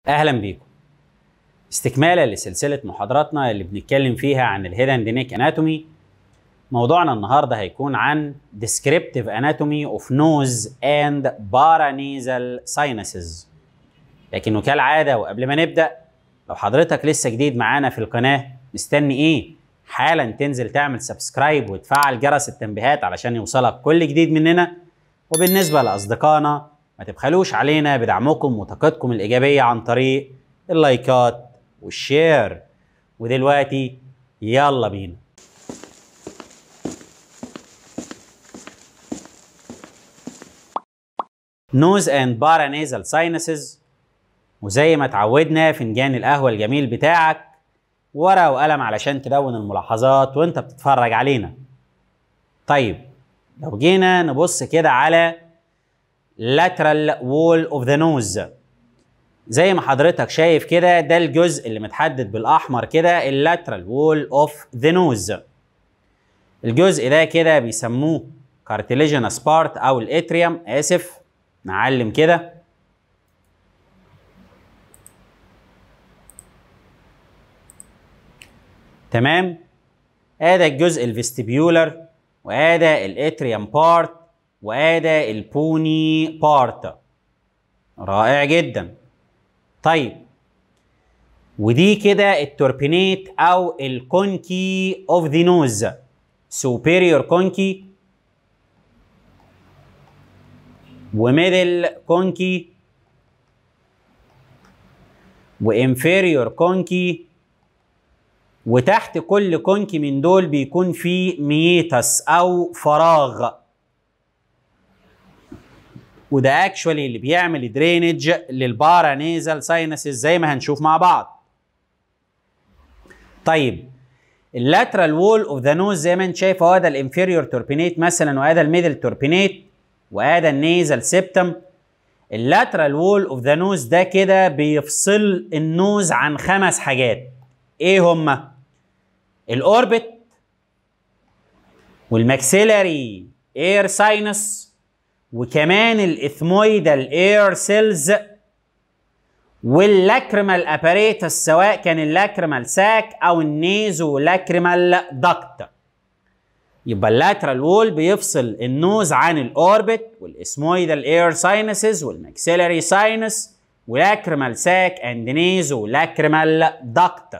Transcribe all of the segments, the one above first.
اهلا بيكم استكمالا لسلسله محاضراتنا اللي بنتكلم فيها عن الهيدن دينيك اناتومي موضوعنا النهارده هيكون عن descriptive anatomy of nose and paranasal sinuses لكنه كالعاده وقبل ما نبدا لو حضرتك لسه جديد معانا في القناه مستني ايه حالا تنزل تعمل سبسكرايب وتفعل جرس التنبيهات علشان يوصلك كل جديد مننا وبالنسبه لاصدقائنا ما تبخلوش علينا بدعمكم وطاقتكم الايجابيه عن طريق اللايكات والشير ودلوقتي يلا بينا نوز اند بارانيزال ساينسز وزي ما اتعودنا فنجان القهوه الجميل بتاعك ورقه وقلم علشان تدون الملاحظات وانت بتتفرج علينا طيب لو جينا نبص كده على lateral wall of the nose زي ما حضرتك شايف كده ده الجزء اللي متحدد بالاحمر كده اللاترال وول اوف ذا نوز الجزء ده كده بيسموه cartilaginous part او الاتريوم اسف نعلم كده تمام ادي الجزء الفيستيبيولر وادي الاتريوم بارت وادي البوني بارت رائع جدا طيب ودي كده التوربينيت او الكونكي اوف ذا نوز superior كونكي وميدل كونكي وانفيريور كونكي وتحت كل كونكي من دول بيكون في ميتس او فراغ وده اكشولي اللي بيعمل درينج للبارانيزال ساينسز زي ما هنشوف مع بعض طيب اللاترال وول اوف ذا نوز زي ما انت شايف اهو ده الانفيريور توربينيت مثلا وادي الميدل توربينيت وادي النيزل سيبتم اللاترال وول اوف ذا نوز ده كده بيفصل النوز عن خمس حاجات ايه هما الاوربت والماكسيلاري اير ساينس وكمان الاثمويدال اير سيلز واللاكريمال اباريتس سواء كان اللاكريمال ساك او النيزو لاكريمال دكت يبقى اللاترال وول بيفصل النوز عن الاوربت والاسمويدال اير ساينسز والماكسيلاري ساينس ولاكريمال ساك اند نيزو لاكريمال دكت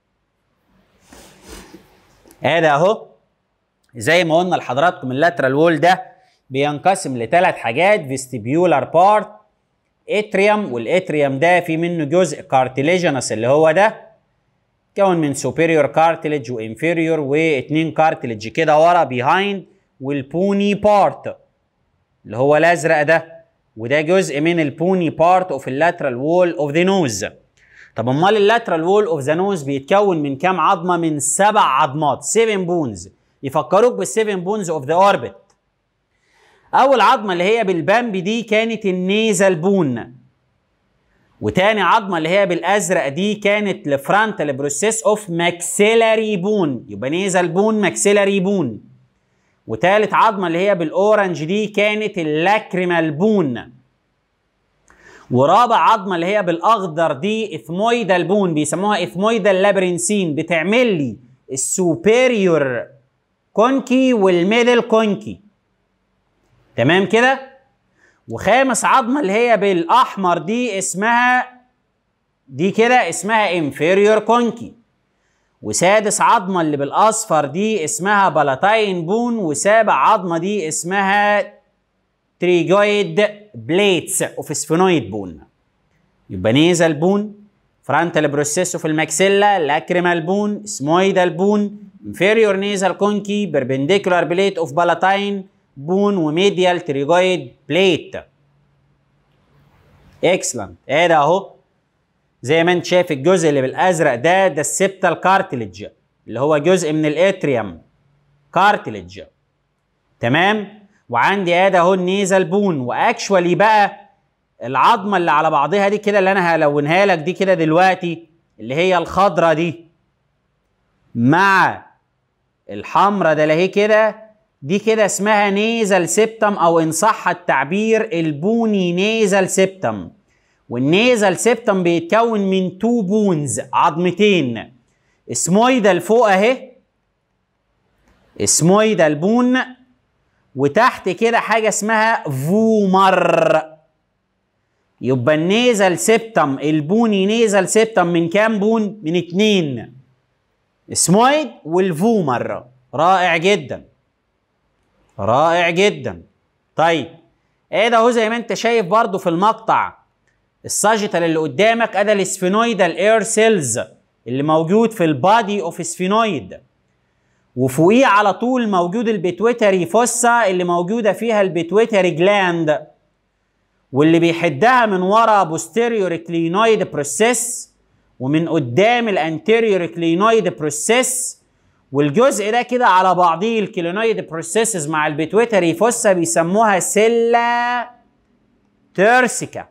ادي اهو زي ما قلنا لحضراتكم اللاترال وول ده بينقسم لثلاث حاجات فيستيبيولار بارت اتريوم والاتريوم ده في منه جزء كارتليجينس اللي هو ده كون من سوبيريور كارتليج وانفيريور واتنين كارتليج كده ورا بيهايند والبوني بارت اللي هو الازرق ده وده جزء من البوني بارت اوف اللاترال وول اوف ذا نوز طب امال اللاترال وول اوف ذا نوز بيتكون من كام عظمه من سبع عظمات 7 بونز يفكروك بالسيفن بونز اوف ذا اوربت اول عظمه اللي هي بالبامب دي كانت النيزل بون وتاني عظمه اللي هي بالازرق دي كانت الفرونتال بروسيس اوف ماكسيلاري بون يبقى نيزل بون ماكسيلاري بون وتالت عظمه اللي هي بالاورنج دي كانت اللاكريمال بون ورابع عظمه اللي هي بالاخضر دي اثمويدال بون بيسموها اثمويدال لابرنسين بتعمل لي السوبيريور كونكي والميدل كونكي تمام كده وخامس عظمه اللي هي بالاحمر دي اسمها دي كده اسمها انفيريور كونكي وسادس عظمه اللي بالاصفر دي اسمها بلاتاين بون وسابع عظمه دي اسمها تريجويد بليتس اوف سفينويد بون يبقى نيزل بون فرونتال بروسيسو في الماكسيلا لاكريمال بون سمويدال بون انفيريور نيزل كونكي بربنديكولار بليت اوف بلاتاين بون وميديال تريجويد بليت اكسلنت ادي اهو زي ما انت شايف الجزء اللي بالازرق ده ده السبتال كارتلج اللي هو جزء من الاتريوم كارتلج تمام وعندي ادي اهو النيزل بون واكشوالي بقى العظمه اللي على بعضها دي كده اللي انا هلونها لك دي كده دلوقتي اللي هي الخضره دي مع الحمرة ده اهي كده دي كده اسمها نيزل سيبتم او ان صح التعبير البوني نيزل سيبتم والنيزل سيبتم بيتكون من تو بونز عظمتين اسمويدال فوق اهي اسمويدال بون وتحت كده حاجه اسمها فومر يبقى النيزل سيبتم البوني نيزل سيبتم من كام بون؟ من اتنين اسمويد والفومر رائع جدا رائع جدا طيب ايه ده اهو زي ما انت شايف برضو في المقطع الساجيتال اللي قدامك ادي السفينويدال اير سيلز اللي موجود في البادي اوف سفينويد وفوقيه على طول موجود البيتويتري فوسا اللي موجوده فيها البيتويتري جلاند واللي بيحدها من ورا بوستيريور كلينويد بروسيس ومن قدام الانتيريور كلينويد بروسيس والجزء ده كده على بعضيه الكلينويد بروسيسز مع البيتويتري فوسا بيسموها سيلا تيرسيكا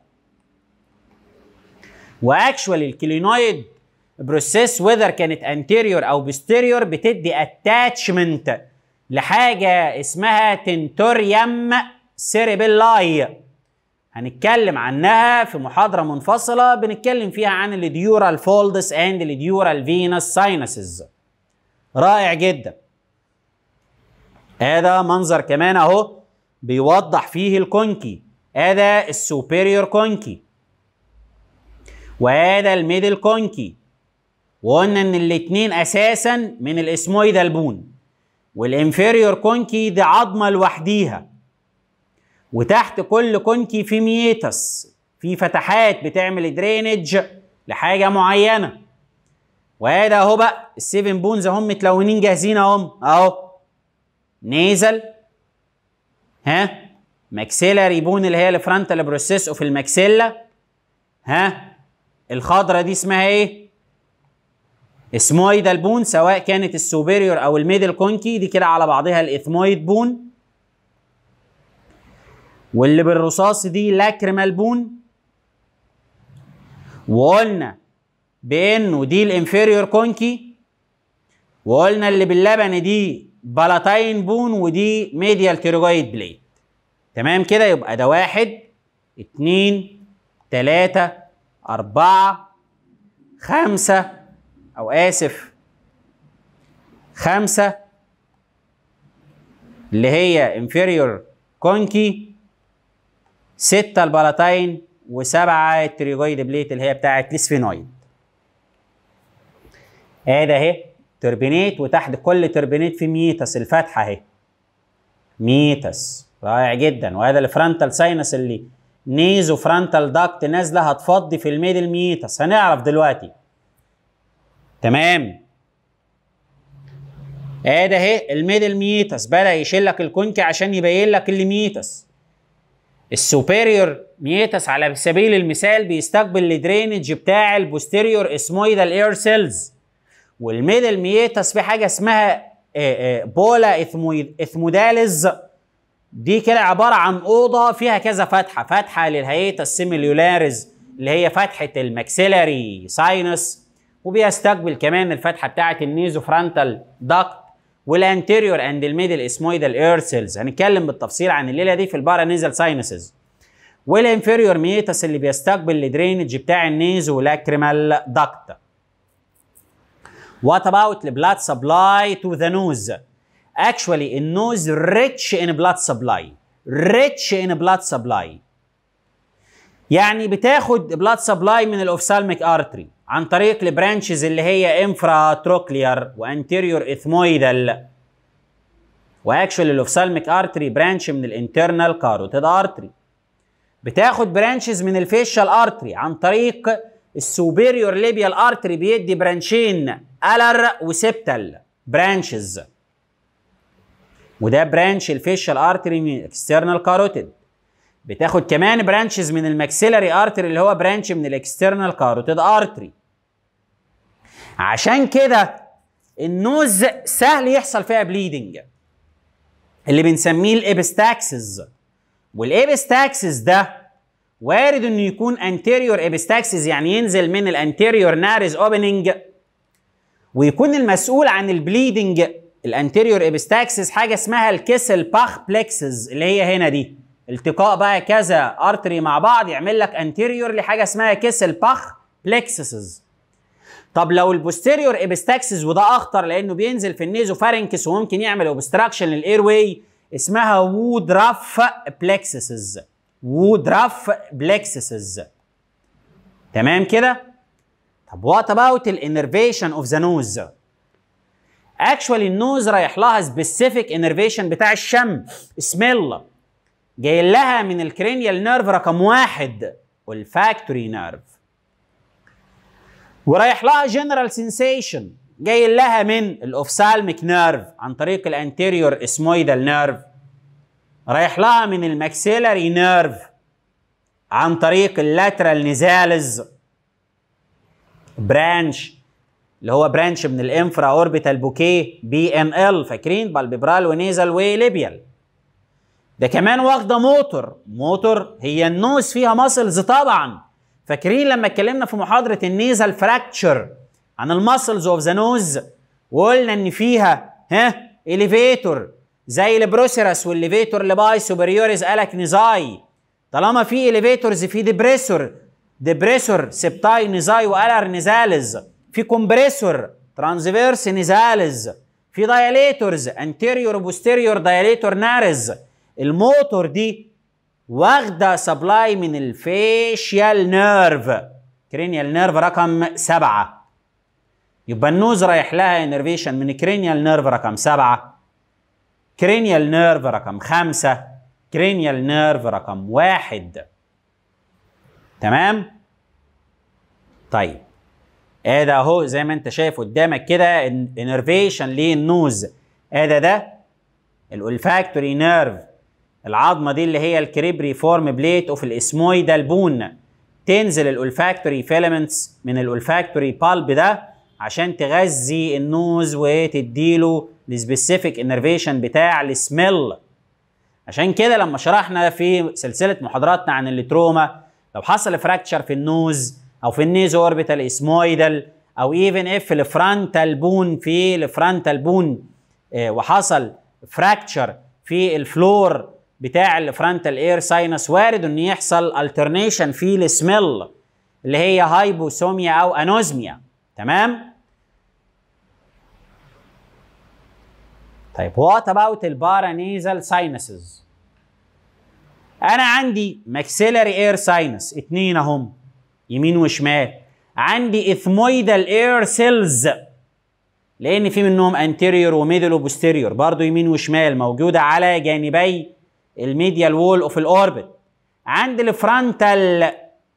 واكشوال الكلينويد بروسيس وذر كانت انتيريور او بوستيريور بتدي اتاتشمنت لحاجه اسمها تنتوريوم سيريبيلاي هنتكلم عنها في محاضره منفصله بنتكلم فيها عن الديورال فولدس اند الديورال فينس ساينسز رائع جدا هذا منظر كمان اهو بيوضح فيه الكونكي هذا السوبيريور كونكي وهذا الميدل كونكي وقلنا ان الاتنين اساسا من الاسمويدال بون والانفيريور كونكي دي عظمه لوحديها وتحت كل كونكي في ميتس في فتحات بتعمل درينج لحاجه معينه وهذا اهو بقى السيفن بونز اهم متلونين جاهزين اهم اهو نيزل ها ماكسيلاري بون اللي هي الفرونتال بروسيس اوف الماكسيلا ها الخضره دي اسمها ايه اسمويدال بون سواء كانت السوبيريور او الميدل كونكي دي كده على بعضها الاثمويد بون واللي بالرصاص دي لاكريمال بون وقلنا بانه دي الانفيريور كونكي وقلنا اللي باللبن دي بلاتاين بون ودي ميديال تيروجويد بليد تمام كده يبقى ده واحد اتنين تلاتة أربعة خمسة أو آسف خمسة اللي هي انفيريور كونكي ستة البلاتاين وسبعة التريجويد بليت اللي هي بتاعت السفينويد ادي اهي تربينيت وتحت كل تربينيت في ميتس الفتحة اهي ميتس رائع جدا وهذا الفرونتال ساينس اللي نيزو فرونتال داكت نازله هتفضي في الميدل ميتس هنعرف دلوقتي تمام ادي اهي الميدل ميتس بدا يشيل لك الكونكي عشان يبين لك اللي ميتس السوبيريور ميتس على سبيل المثال بيستقبل الدرينج بتاع البوستيريور اسمويدال اير سيلز والميدل ميتس في حاجه اسمها بولا اثموداليز دي كده عباره عن اوضه فيها كذا فتحه فتحه للهيئه السيميليولاريز اللي هي فتحه الماكسيلاري ساينس وبيستقبل كمان الفتحه بتاعه النيزو فرونتال داكت والانتيريور اند الميدل اسمويدال اير سيلز هنتكلم بالتفصيل عن الليله دي في البارانيزال ساينسز والانفيريور ميتس اللي بيستقبل الدرينج بتاع النيزو لاكريمال داكت What about the blood supply to the nose? Actually, a nose rich in blood supply. Rich in blood supply. يعني بتاخد blood supply من الاوفسالميك ارتري عن طريق البرانشز اللي هي انفرا تروكليار وانتيريور اثمويدال واكشولي الاوفسالميك ارتري برانش من الانترنال كاروتيد ارتري بتاخد برانشز من الفيشال ارتري عن طريق السوبيريور ليبيال ارتري بيدي برانشين الر وسبتال برانشز وده برانش الفيشال ارتري من الاكسترنال كاروتيد بتاخد كمان برانشز من الماكسيلاري ارتري اللي هو برانش من الاكسترنال كاروتيد ارتري عشان كده النوز سهل يحصل فيها بليدنج اللي بنسميه الابستاكسز والابستاكسز ده وارد انه يكون انتيريور ابستاكسز يعني ينزل من الانتيريور نارز اوبننج ويكون المسؤول عن البليدنج الانتيريور ابستاكسس حاجه اسمها الكسل باخ بلكسز اللي هي هنا دي التقاء بقى كذا ارتري مع بعض يعمل لك انتيريور لحاجه اسمها كسل باخ بلكسسز طب لو البوستيريور ابستاكسس وده اخطر لانه بينزل في النيزوفارنكس وممكن يعمل اوبستراكشن للاير واي اسمها وودراف بلكسسز وودراف بلكسسز تمام كده طب وات اباوت الانرفيشن اوف ذا نوز اكشوالي النوز رايح لها سبيسيفيك انرفيشن بتاع الشم سميل جاي لها من الكرينيال نيرف رقم واحد والفاكتوري نيرف ورايح لها جنرال سنسيشن جاي لها من الاوفسالميك نيرف عن طريق الانتيريور اسمويدال نيرف رايح لها من الماكسيلاري نيرف عن طريق اللاترال نيزالز برانش اللي هو برانش من الانفرا اوربيتال بوكيه بي ان ال فاكرين بالبيبرال ونيزل وليبيال ده كمان واخده موتور موتور هي النوز فيها ماسلز طبعا فاكرين لما اتكلمنا في محاضره النيزل فراكتشر عن الماسلز اوف ذا نوز وقلنا ان فيها ها اليفيتور زي البروسيرس والليفيتور لباي سوبريوريز الك نيزاي طالما في اليفيتورز في ديبريسور ديبريسور سبتاي نيزاي والر نيزالز في كومبريسور ترانسفيرس نيزالز في دايليتورز انتيريور وبوستيريور دايليتور نارز الموتور دي واخده سبلاي من الفيشيال نيرف كرينيال نيرف رقم سبعة يبقى النوز رايح لها انرفيشن من كرينيال نيرف رقم سبعة كرينيال نيرف رقم خمسة كرينيال نيرف رقم واحد تمام طيب ادي اهو زي ما انت شايف قدامك كده انرفيشن للنوز ادي ده الولفاكتوري نيرف العظمه دي اللي هي الكريبري فورم بليت اوف الاسمويدال بون تنزل الولفاكتوري فيلمنتس من الولفاكتوري بالب ده عشان تغذي النوز وتديله السبيسيفيك انرفيشن بتاع السميل عشان كده لما شرحنا في سلسله محاضراتنا عن التروما لو حصل فراكتشر في النوز او في النيزو اوربيتال اسمويدال او ايفن اف الفرونتال بون في الفرونتال بون اه وحصل فراكتشر في الفلور بتاع الفرونتال اير ساينس وارد ان يحصل الترنيشن في السميل اللي هي هايبوسوميا او انوزميا تمام طيب وات اباوت البارانيزال ساينسز انا عندي ماكسيلاري اير ساينس اتنين اهم يمين وشمال عندي اثمويدال اير سيلز لان في منهم انتيريور وميدل وبوستيريور برضو يمين وشمال موجوده على جانبي الميديال وول اوف الاوربت عند الفرونتال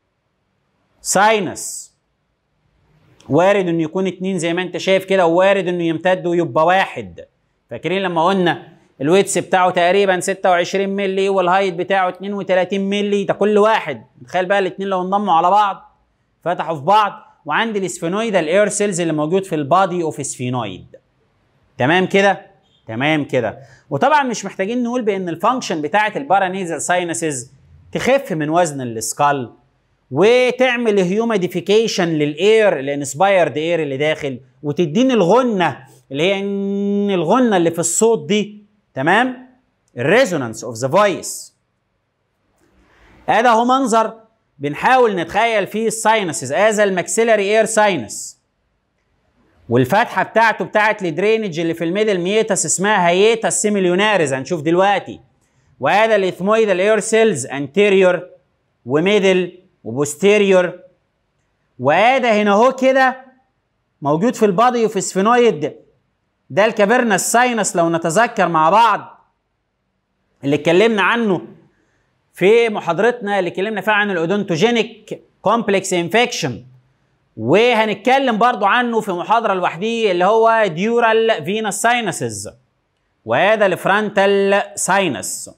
ساينس وارد انه يكون اتنين زي ما انت شايف كده ووارد انه يمتد ويبقى واحد فاكرين لما قلنا الويتس بتاعه تقريبا 26 مللي والهايت بتاعه 32 مللي ده كل واحد تخيل بقى الاثنين لو انضموا على بعض فتحوا في بعض وعندي الاسفينويدال اير سيلز اللي موجود في البادي اوف سفينويد تمام كده تمام كده وطبعا مش محتاجين نقول بان الفانكشن بتاعه البارانيزال ساينسز تخف من وزن السكال وتعمل هيوميديفيكيشن للاير الانسبايرد اير اللي داخل وتديني الغنه اللي هي الغنه اللي في الصوت دي تمام الريزونانس اوف ذا فويس هذا هو منظر بنحاول نتخيل فيه الساينسز از الماكسيلاري اير ساينس والفتحه بتاعته بتاعت الدرينج اللي في الميدل ميتاس اسمها هيتا سيميليوناريز هنشوف دلوقتي وهذا الاثمويدال اير سيلز انتيريور وميدل وبوستيريور وهذا هنا اهو كده موجود في البادي وفي السفينويد ده الكافيرنا الساينس لو نتذكر مع بعض اللي اتكلمنا عنه في محاضرتنا اللي اتكلمنا فيها عن الاودونتوجينيك كومبلكس انفكشن وهنتكلم برضو عنه في محاضره لوحديه اللي هو ديورال فينس ساينسز وهذا الفرونتال ساينس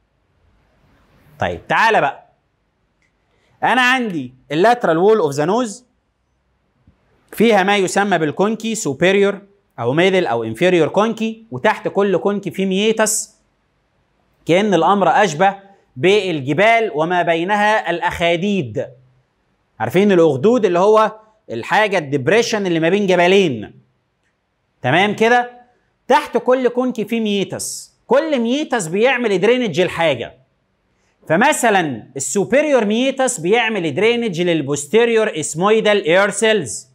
طيب تعالى بقى انا عندي اللاترال وول اوف ذا نوز فيها ما يسمى بالكونكي سوبيريور او ميدل او انفيريور كونكي وتحت كل كونكي في ميتس كان الامر اشبه بالجبال وما بينها الاخاديد عارفين الاخدود اللي هو الحاجه الدبريشن اللي ما بين جبلين تمام كده تحت كل كونكي في ميتس كل ميتس بيعمل درينج الحاجه فمثلا السوبيريور ميتس بيعمل درينج للبوستيريور اسمويدال اير سيلز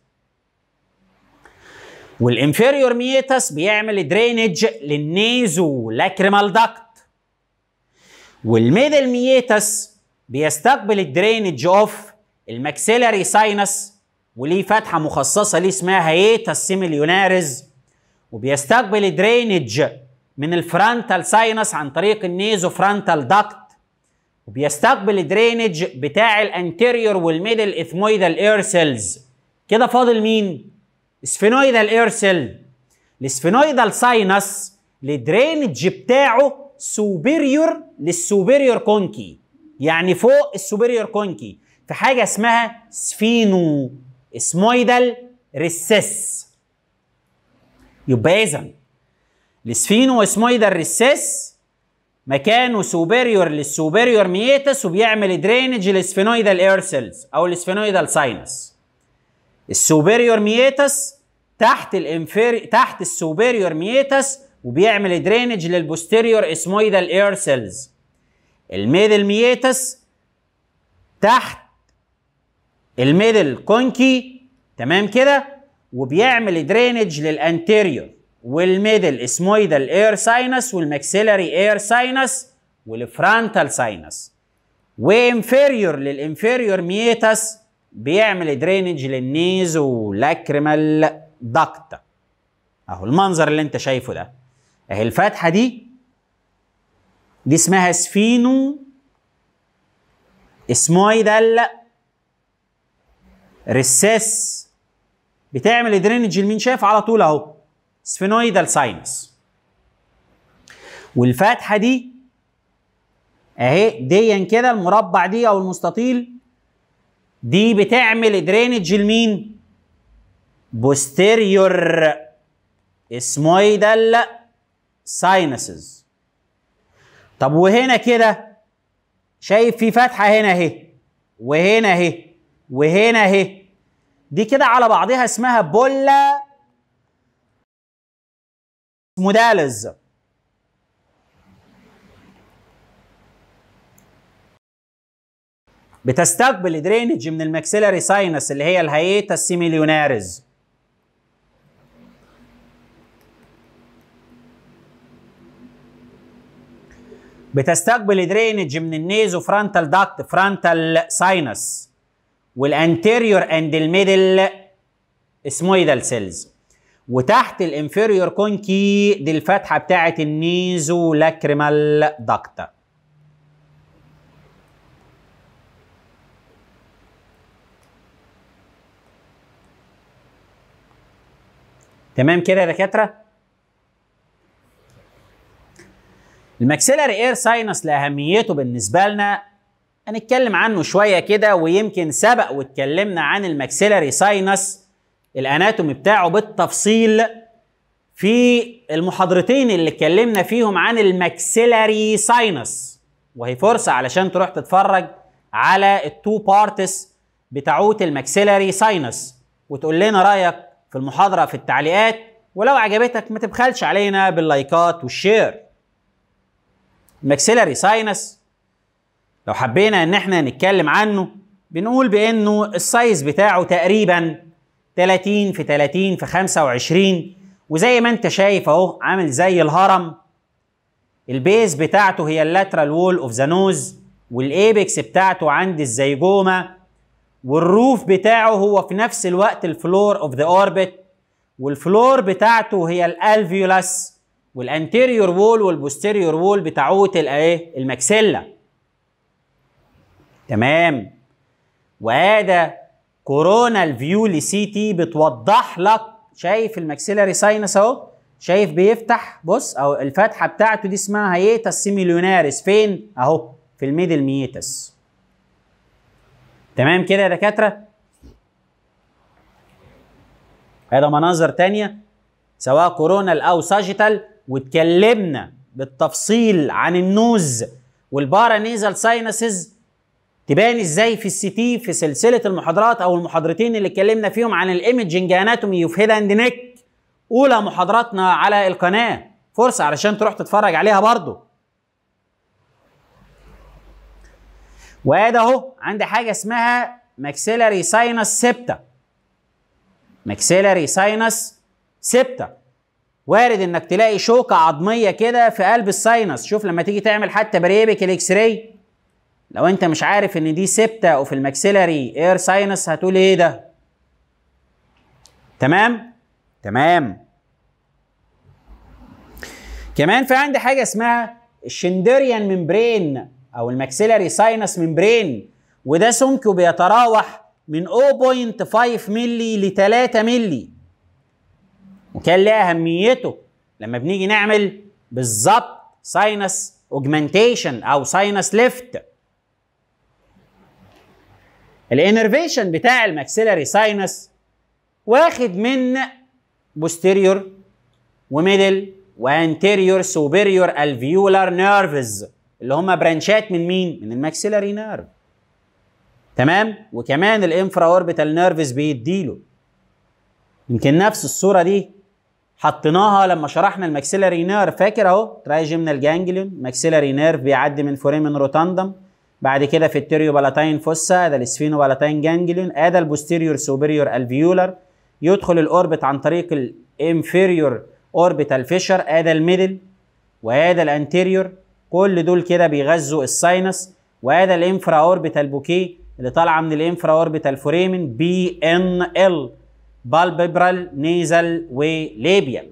والانفيريور ميتس بيعمل درينج للنيزو لاكريمال داكت والميدل ميتس بيستقبل الدرينج اوف الماكسيلاري ساينس وليه فتحه مخصصه ليه اسمها هيتا سيميليوناريز وبيستقبل درينج من الفرونتال ساينس عن طريق النيزو فرونتال داكت وبيستقبل درينج بتاع الانتيريور والميدل اثمويدال اير سيلز كده فاضل مين سفينويدال اير سيل السفينويدال ساينس الدرينج بتاعه سوبيريور للسوبيريور كونكي يعني فوق السوبيريور كونكي في حاجه اسمها سفينو اسمويدال ريسيس يبقى اذا السفينو اسمويدال ريسيس مكانه سوبيريور للسوبيريور ميتس وبيعمل درينج للسفينويدال اير سيلز او السفينويدال ساينس السوبيريور ميتس تحت الانفير تحت السوبيريور ميتس وبيعمل درينج للبوستيريور اسمويدال اير سيلز الميدل ميتس تحت الميدل كونكي تمام كده وبيعمل درينج للانتيريور والميدل اسمويدال اير ساينس والماكسيلاري اير ساينس والفرونتال ساينس وانفيريور للانفيريور ميتس بيعمل درينج للنيزو لاكريمال داكت اهو المنظر اللي انت شايفه ده اهي الفتحه دي دي اسمها سفينو اسمويدال ريسيس بتعمل درينج لمين شايف على طول اهو سفينويدال ساينس والفتحه دي اهي ديا كده المربع دي او المستطيل دي بتعمل درينج لمين بوستيريور اسمويدال ساينسز طب وهنا كده شايف في فتحه هنا اهي وهنا اهي وهنا اهي دي كده على بعضها اسمها بولا مودالز بتستقبل درينج من الماكسيلاري ساينس اللي هي الهيئه السيميليوناريز بتستقبل درينج من النيزو فرونتال داكت فرونتال ساينس والانتيريور اند الميدل اسمويدال سيلز وتحت الانفيريور كونكي دي الفتحه بتاعه النيزو لاكريمال داكت تمام كده يا دكاتره الماكسيلاري اير ساينس لاهميته بالنسبه لنا هنتكلم عنه شويه كده ويمكن سبق واتكلمنا عن الماكسيلاري ساينس الاناتومي بتاعه بالتفصيل في المحاضرتين اللي اتكلمنا فيهم عن الماكسيلاري ساينس وهي فرصه علشان تروح تتفرج على التو بارتس بتاعوت الماكسيلاري ساينس وتقول لنا رايك في المحاضره في التعليقات ولو عجبتك ما تبخلش علينا باللايكات والشير الماكسيلاري ساينس لو حبينا ان احنا نتكلم عنه بنقول بانه السايز بتاعه تقريبا 30 في 30 في 25 وزي ما انت شايف اهو عامل زي الهرم البيز بتاعته هي اللاترال وول اوف ذا نوز والايبكس بتاعته عند الزيجوما والروف بتاعه هو في نفس الوقت الفلور اوف ذا اوربت والفلور بتاعته هي الالفيولاس والانتيريور وول والبوستيريور وول بتاعوت الايه الماكسيلا تمام وهذا كورونال فيو لسي تي بتوضح لك شايف الماكسيلاري ساينس اهو شايف بيفتح بص او الفتحه بتاعته دي اسمها هيتا سيميليوناريس فين اهو في الميدل ميتس تمام كده يا دكاتره هذا مناظر تانية سواء كورونال او ساجيتال واتكلمنا بالتفصيل عن النوز والبارانيزال ساينسز تبان ازاي في السي تي في سلسله المحاضرات او المحاضرتين اللي اتكلمنا فيهم عن الايمجنج اناتومي اوف هيد اند نيك اولى محاضراتنا على القناه فرصه علشان تروح تتفرج عليها برضو وادي اهو عندي حاجه اسمها ماكسيلاري ساينس سيبتا ماكسيلاري ساينس سيبتا وارد انك تلاقي شوكه عظميه كده في قلب الساينس شوف لما تيجي تعمل حتى بريبك الاكس راي لو انت مش عارف ان دي سيبتا وفي الماكسيلاري اير ساينس هتقول ايه ده تمام تمام كمان في عندي حاجه اسمها الشندريان ممبرين او الماكسيلاري ساينس ممبرين وده سمكه بيتراوح من 0.5 ملي ل 3 ملي وكان لها اهميته لما بنيجي نعمل بالظبط ساينس اوجمانتيشن او ساينس ليفت الانرفيشن بتاع الماكسيلاري ساينس واخد من بوستيريور وميدل وانتيريور سوبيريور الفيولار نيرفز اللي هم برانشات من مين؟ من الماكسيلاري نيرف تمام؟ وكمان الانفرا اوربيتال نيرفز بيديله يمكن نفس الصوره دي حطيناها لما شرحنا الماكسيلاري نيرف فاكر اهو ترايجيمنال جانجليون ماكسيلاري نيرف بيعدي من فوريمن روتاندم بعد كده في التيريو بالاتاين فوسا ده السفينو بالاتاين جانجليون ادى البوستيريور سوبيريور الفيولار يدخل الاوربت عن طريق الانفيريور اوربيتال فيشر ادى الميدل وادى الانتيريور كل دول كده بيغذوا الساينس وادى الانفرا اوربيتال بوكيه اللي طالعه من الانفرا اوربيتال فوريمن بي ان ال بالبيبرال نيزل وليبيال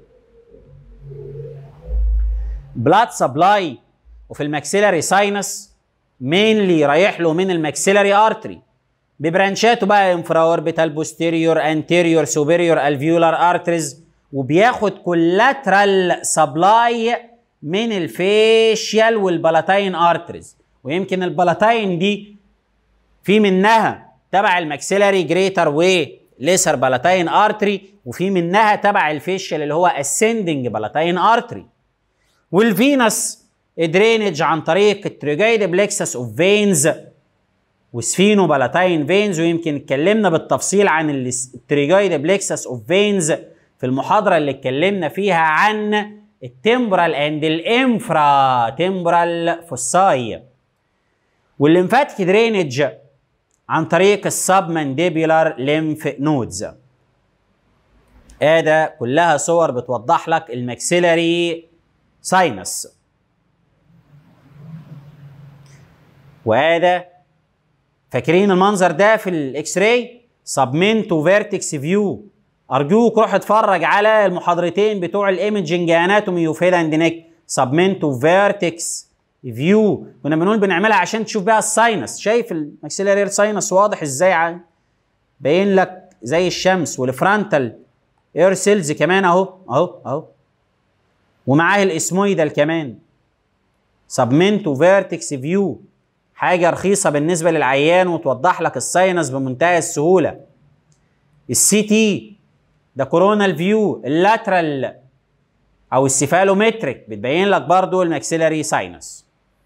بلاد سبلاي وفي الماكسيلاري ساينس مينلي رايح له من الماكسيلاري ارتري ببرانشاته بقى انفرا اوربيتال بوستيريور انتيريور سوبيريور الفيولار ارتريز وبياخد كولاترال سبلاي من الفيشيال والبلاتاين ارتريز ويمكن البلاتاين دي في منها تبع الماكسيلاري جريتر و ليسر بلاتاين ارتري وفي منها تبع الفيشيال اللي هو اسندنج بلاتاين ارتري والفينس درينج عن طريق التريجايد بلكسس اوف فينز وسفينو بالاتاين فينز ويمكن اتكلمنا بالتفصيل عن التريجايد بلكسس اوف فينز في المحاضرة اللي اتكلمنا فيها عن التمبرال اند الانفرا تمبرال فوساي والليمفاتيك درينج عن طريق السب مانديبيولار ليمف نودز ادي كلها صور بتوضح لك الماكسيلاري ساينس وهذا فاكرين المنظر ده في الاكس راي سبمنتو فيرتكس فيو ارجوك روح اتفرج على المحاضرتين بتوع الايمجنج اناتومي اوف هيد اند نيك سبمنتو فيرتكس فيو كنا بنقول بنعملها عشان تشوف بيها الساينس شايف الماكسيلاري ساينس واضح ازاي باين لك زي الشمس والفرونتال اير سيلز كمان اهو اهو اهو ومعاه الاسمويدال كمان سبمنتو فيرتكس فيو حاجه رخيصه بالنسبه للعيان وتوضح لك الساينس بمنتهى السهوله السي تي ده كورونال فيو اللاترال او السيفالومتريك بتبين لك برضو الماكسيلاري ساينس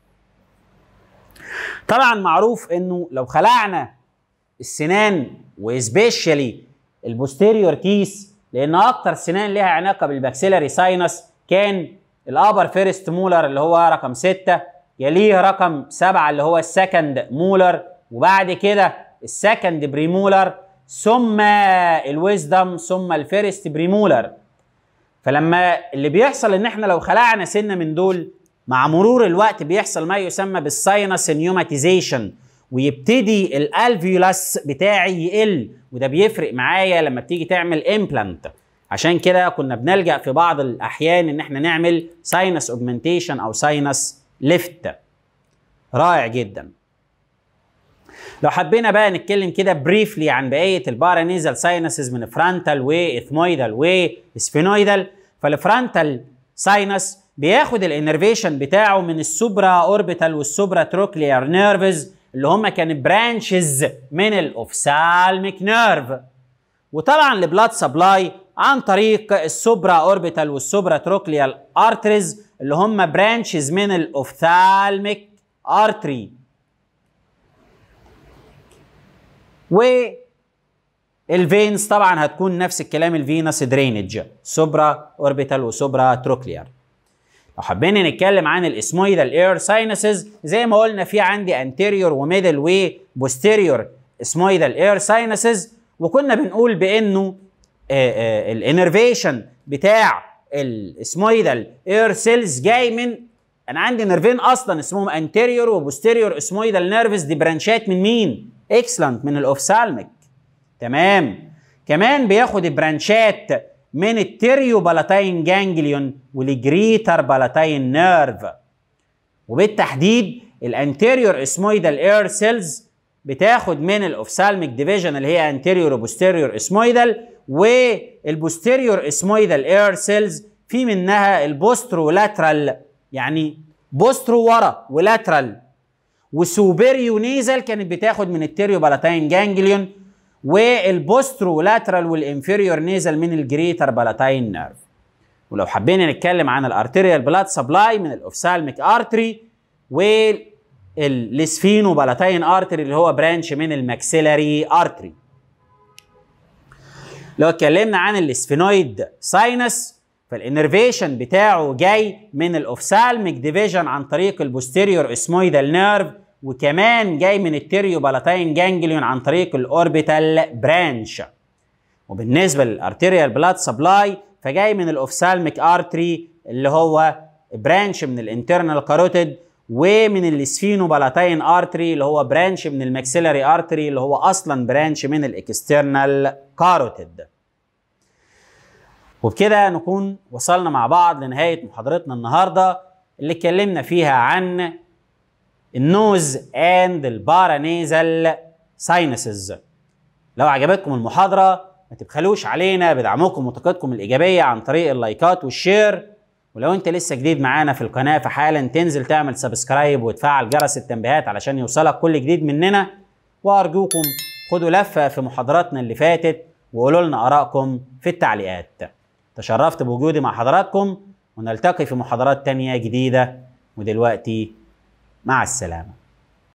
طبعا معروف انه لو خلعنا السنان وسبيشالي البوستيريور كيس لان اكتر سنان لها علاقه بالماكسيلاري ساينس كان الابر فيرست مولر اللي هو رقم ستة يليه رقم سبعة اللي هو السكند مولر وبعد كده السكند بريمولر ثم الويزدم ثم الفيرست بريمولر فلما اللي بيحصل ان احنا لو خلعنا سنه من دول مع مرور الوقت بيحصل ما يسمى بالساينس نيوماتيزيشن ويبتدي الالفيولاس بتاعي يقل وده بيفرق معايا لما بتيجي تعمل امبلانت عشان كده كنا بنلجا في بعض الاحيان ان احنا نعمل ساينس اوجمنتيشن او ساينس ليفت رائع جدا لو حبينا بقى نتكلم كده بريفلي عن بقيه البارانيزال ساينسز من فرانتال واثمويدال وسفينويدال فالفرانتال ساينس بياخد الانرفيشن بتاعه من السوبرا اوربيتال والسوبرا تروكليار نيرفز اللي هم كان برانشز من الاوفسالميك نيرف وطبعا البلاد سبلاي عن طريق السوبرا اوربيتال والسوبرا تروكليال ارتريز اللي هم برانشز من الاوفثالميك ارتري والفينز طبعا هتكون نفس الكلام الفينس درينج سوبرا اوربيتال وسوبرا تروكليار لو حبينا نتكلم عن الاسمويدال اير ساينسز زي ما قلنا في عندي انتيريور وميدل وبوستيريور اسمويدال اير ساينسز وكنا بنقول بانه الانرفيشن بتاع الاسمويدال اير سيلز جاي من انا عندي نيرفين اصلا اسمهم انتيريور وبوستيريور اسمويدال نيرفز دي برانشات من مين؟ اكسلنت من الاوفسالميك تمام كمان بياخد برانشات من التيريو بالاتاين جانجليون والجريتر بالاتاين نيرف وبالتحديد الانتيريور اسمويدال اير سيلز بتاخد من الاوفسالميك ديفيجن اللي هي انتيريور وبوستيريور اسمويدال والبوستيريور اسمويدال اير سيلز في منها البوسترو لاترال يعني بوسترو ورا ولاترال وسوبيريو نيزل كانت بتاخد من التيريو بالاتاين جانجليون والبوسترو لاترال والانفيريور نيزل من الجريتر بالاتاين نيرف ولو حبينا نتكلم عن الارتيريال بلاد سبلاي من الاوفسالميك ارتري والسفينو بالاتاين ارتري اللي هو برانش من الماكسيلاري ارتري لو اتكلمنا عن السفينويد ساينس فالانرفيشن بتاعه جاي من الاوفسالميك ديفيجن عن طريق البوستيريور اسمويدال نيرف وكمان جاي من التيريو بالاتاين جانجليون عن طريق الاوربيتال برانش وبالنسبه للارتيريال بلاد سبلاي فجاي من الاوفسالميك ارتري اللي هو برانش من الانترنال كاروتيد ومن السفينو بالاتاين ارتري اللي هو برانش من الماكسيلاري ارتري اللي هو اصلا برانش من الاكسترنال كاروتيد وبكده نكون وصلنا مع بعض لنهايه محاضرتنا النهارده اللي اتكلمنا فيها عن النوز اند البارانيزال ساينسز لو عجبتكم المحاضره ما تبخلوش علينا بدعمكم وطاقتكم الايجابيه عن طريق اللايكات والشير ولو انت لسه جديد معانا في القناه فحالا تنزل تعمل سبسكرايب وتفعل جرس التنبيهات علشان يوصلك كل جديد مننا وارجوكم خدوا لفه في محاضراتنا اللي فاتت وقولوا لنا ارائكم في التعليقات تشرفت بوجودي مع حضراتكم ونلتقي في محاضرات تانية جديدة ودلوقتي مع السلامه